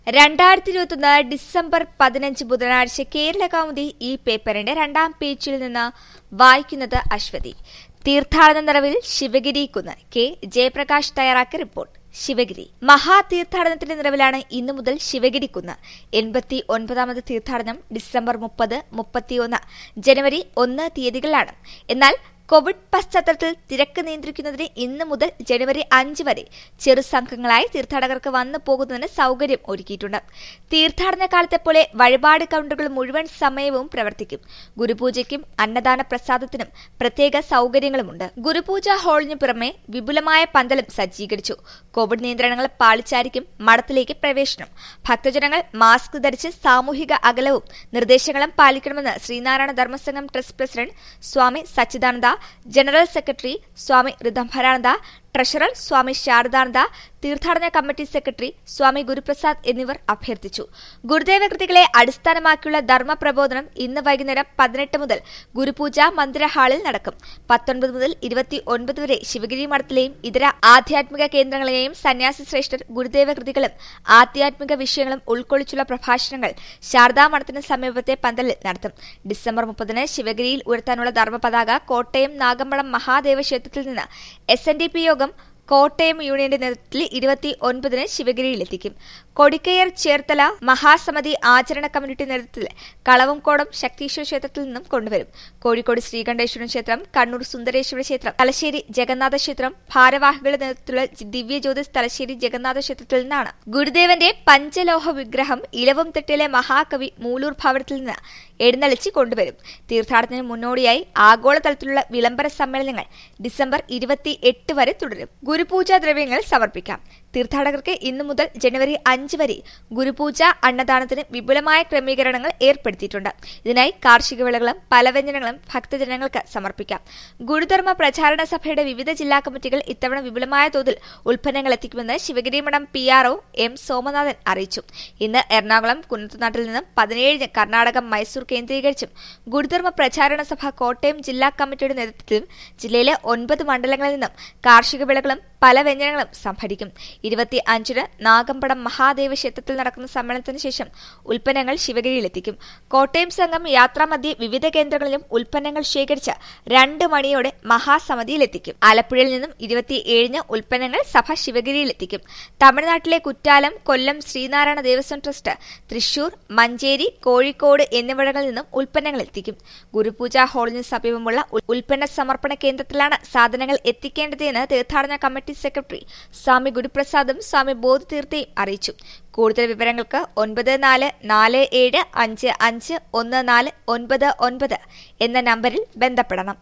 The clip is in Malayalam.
രണ്ടായിരത്തി ഇരുപത്തൊന്ന് ഡിസംബർ പതിനഞ്ച് ബുധനാഴ്ച കേരള കൗമുദി ഈ പേപ്പറിന്റെ രണ്ടാം പേജിൽ നിന്ന് വായിക്കുന്നത് അശ്വതി തീർത്ഥാടന നിറവിൽ ശിവഗിരി കുന്ന് കെ ജയപ്രകാശ് തയ്യാറാക്കിയ റിപ്പോർട്ട് ശിവഗിരി മഹാതീർത്ഥാടനത്തിന്റെ നിറവിലാണ് ഇന്നു മുതൽ ശിവഗിരി കുന്ന് എൺപത്തി ഒൻപതാമത് തീർത്ഥാടനം ഡിസംബർ മുപ്പത് മുപ്പത്തിയൊന്ന് ജനുവരി ഒന്ന് തീയതികളിലാണ് എന്നാൽ കോവിഡ് പശ്ചാത്തലത്തിൽ തിരക്ക് നിയന്ത്രിക്കുന്നതിന് ഇന്ന് മുതൽ ജനുവരി അഞ്ച് വരെ ചെറു സംഘങ്ങളായി തീർത്ഥാടകർക്ക് വന്നു പോകുന്നതിന് സൌകര്യം ഒരുക്കിയിട്ടുണ്ട് തീർത്ഥാടന കാലത്തെ പോലെ വഴിപാട് കൌണ്ടറുകൾ മുഴുവൻ സമയവും പ്രവർത്തിക്കും ഗുരുപൂജയ്ക്കും അന്നദാന പ്രസാദത്തിനും പ്രത്യേക സൌകര്യങ്ങളുമുണ്ട് ഗുരുപൂജ ഹാളിന് പുറമെ വിപുലമായ പന്തലും സജ്ജീകരിച്ചു കോവിഡ് നിയന്ത്രണങ്ങൾ പാലിച്ചായിരിക്കും മഠത്തിലേക്ക് പ്രവേശനം ഭക്തജനങ്ങൾ മാസ്ക് ധരിച്ച് സാമൂഹിക അകലവും നിർദ്ദേശങ്ങളും പാലിക്കണമെന്ന് Sreenarayana Dharmasangham trust president Swami Sachidananda general secretary Swami Rithambharananda treasurer Swami Saradananda തീർത്ഥാടന കമ്മിറ്റി സെക്രട്ടറി സ്വാമി ഗുരുപ്രസാദ് എന്നിവർ അഭ്യർത്ഥിച്ചു ഗുരുദേവ കൃതികളെ അടിസ്ഥാനമാക്കിയുള്ള ധർമ്മ പ്രബോധനം ഇന്ന് വൈകുന്നേരം പതിനെട്ട് മുതൽ ഗുരുപൂജ മന്ദിര ഹാളിൽ നടക്കും പത്തൊൻപത് മുതൽ ഇരുപത്തി ഒൻപത് വരെ ശിവഗിരി മഠത്തിലെയും ഇതര ആധ്യാത്മിക കേന്ദ്രങ്ങളെയും സന്യാസി ശ്രേഷ്ഠർ ഗുരുദേവ കൃതികളും ആധ്യാത്മിക വിഷയങ്ങളും ഉൾക്കൊള്ളിച്ചുള്ള പ്രഭാഷണങ്ങൾ ശാരദാ മഠത്തിന് സമീപത്തെ പന്തലിൽ നടത്തും ഡിസംബർ മുപ്പതിന് ശിവഗിരിയിൽ ഉയർത്താനുള്ള ധർമ്മ പതാക കോട്ടയം നാഗമ്പളം മഹാദേവ ക്ഷേത്രത്തിൽ നിന്ന് എസ് എൻ ഡി പി യോഗം കോട്ടയം യൂണിയന്റെ നേതൃത്വത്തിൽ ഇരുപത്തി ഒൻപതിന് ശിവഗിരിയിലെത്തിക്കും കൊടിക്കയർ ചേർത്തല മഹാസമിതി ആചരണ കമ്മിറ്റി നേതൃത്വത്തിൽ കളവംകോടം ശക്തീശ്വര ക്ഷേത്രത്തിൽ നിന്നും കൊണ്ടുവരും കോഴിക്കോട് ശ്രീകണ്ഠേശ്വരം ക്ഷേത്രം കണ്ണൂർ സുന്ദരേശ്വര ക്ഷേത്രം തലശ്ശേരി ജഗന്നാഥ ക്ഷേത്രം ഭാരവാഹികളുടെ നേതൃത്വത്തിലുള്ള ദിവ്യജ്യോതിസ് തലശ്ശേരി ജഗന്നാഥ ക്ഷേത്രത്തിൽ നിന്നാണ് ഗുരുദേവന്റെ പഞ്ചലോഹ വിഗ്രഹം ഇലവും തെട്ടിലെ മഹാകവി മൂലൂർ ഭവനത്തിൽ നിന്ന് എഴുന്നള്ളിച്ച് കൊണ്ടുവരും തീർത്ഥാടനത്തിന് മുന്നോടിയായി ആഗോളതലത്തിലുള്ള വിളംബര സമ്മേളനങ്ങൾ ഡിസംബർ ഇരുപത്തി എട്ട് വരെ തുടരും ഗുരുപൂജാ ദ്രവ്യങ്ങൾ സമർപ്പിക്കാം തീർത്ഥാടകർക്ക് ഇന്നു മുതൽ ജനുവരി അഞ്ച് വരെ ഗുരുപൂജ അന്നദാനത്തിന് വിപുലമായ ക്രമീകരണങ്ങൾ ഏർപ്പെടുത്തിയിട്ടുണ്ട് ഇതിനായി കാർഷിക വിളകളും പലവ്യഞ്ജനങ്ങളും ഭക്തജനങ്ങൾക്ക് സമർപ്പിക്കാം ഗുരുധർമ്മ പ്രചാരണ സഭയുടെ വിവിധ ജില്ലാ കമ്മിറ്റികൾ ഇത്തവണ വിപുലമായ തോതിൽ ഉൽപ്പന്നങ്ങൾ എത്തിക്കുമെന്ന് ശിവഗിരി മഠം പി ആർഒ എം സോമനാഥൻ അറിയിച്ചു ഇന്ന് എറണാകുളം കുന്നത്തുനാട്ടിൽ നിന്നും പതിനേഴിന് കർണാടകം മൈസൂർ കേന്ദ്രീകരിച്ചും ഗുരുധർമ്മ പ്രചാരണ സഭ കോട്ടയം ജില്ലാ കമ്മിറ്റിയുടെ നേതൃത്വത്തിലും ജില്ലയിലെ ഒൻപത് മണ്ഡലങ്ങളിൽ നിന്നും കാർഷിക വിളകളും പല വ്യഞ്ജനങ്ങളും സംഭരിക്കും ഇരുപത്തി അഞ്ചിന് നാഗമ്പടം മഹാദേവ ക്ഷേത്രത്തിൽ നടക്കുന്ന സമ്മേളനത്തിന് ശേഷം ഉൽപ്പന്നങ്ങൾ ശിവഗിരിയിലെത്തിക്കും കോട്ടയം സംഘം യാത്രാമധ്യേ വിവിധ കേന്ദ്രങ്ങളിലും ഉൽപ്പന്നങ്ങൾ ശേഖരിച്ച് രണ്ട് മണിയോടെ മഹാസമിതിയിലെത്തിക്കും ആലപ്പുഴയിൽ നിന്നും ഇരുപത്തിയേഴിന് ഉൽപ്പന്നങ്ങൾ സഭ ശിവഗിരിയിലെത്തിക്കും തമിഴ്നാട്ടിലെ കുറ്റാലം കൊല്ലം ശ്രീനാരായണ ദേവസ്വം ട്രസ്റ്റ് തൃശൂർ മഞ്ചേരി കോഴിക്കോട് എന്നിവിടങ്ങളിൽ നിന്നും ഉൽപ്പന്നങ്ങൾ എത്തിക്കും ഗുരുപൂജ ഹാളിന് സമീപമുള്ള ഉൽപ്പന്ന സമർപ്പണ കേന്ദ്രത്തിലാണ് സാധനങ്ങൾ എത്തിക്കേണ്ടതെന്ന് തീർത്ഥാടന കമ്മിറ്റി സെക്രട്ടറി സ്വാമി ഗുരുപ്രസാദും സ്വാമി ബോധതീർത്ഥയും അറിയിച്ചു കൂടുതൽ വിവരങ്ങൾക്ക് ഒൻപത് നാല് നാല് ഏഴ് അഞ്ച് അഞ്ച് ഒന്ന് നാല് ഒൻപത് ഒൻപത് എന്ന നമ്പറിൽ ബന്ധപ്പെടണം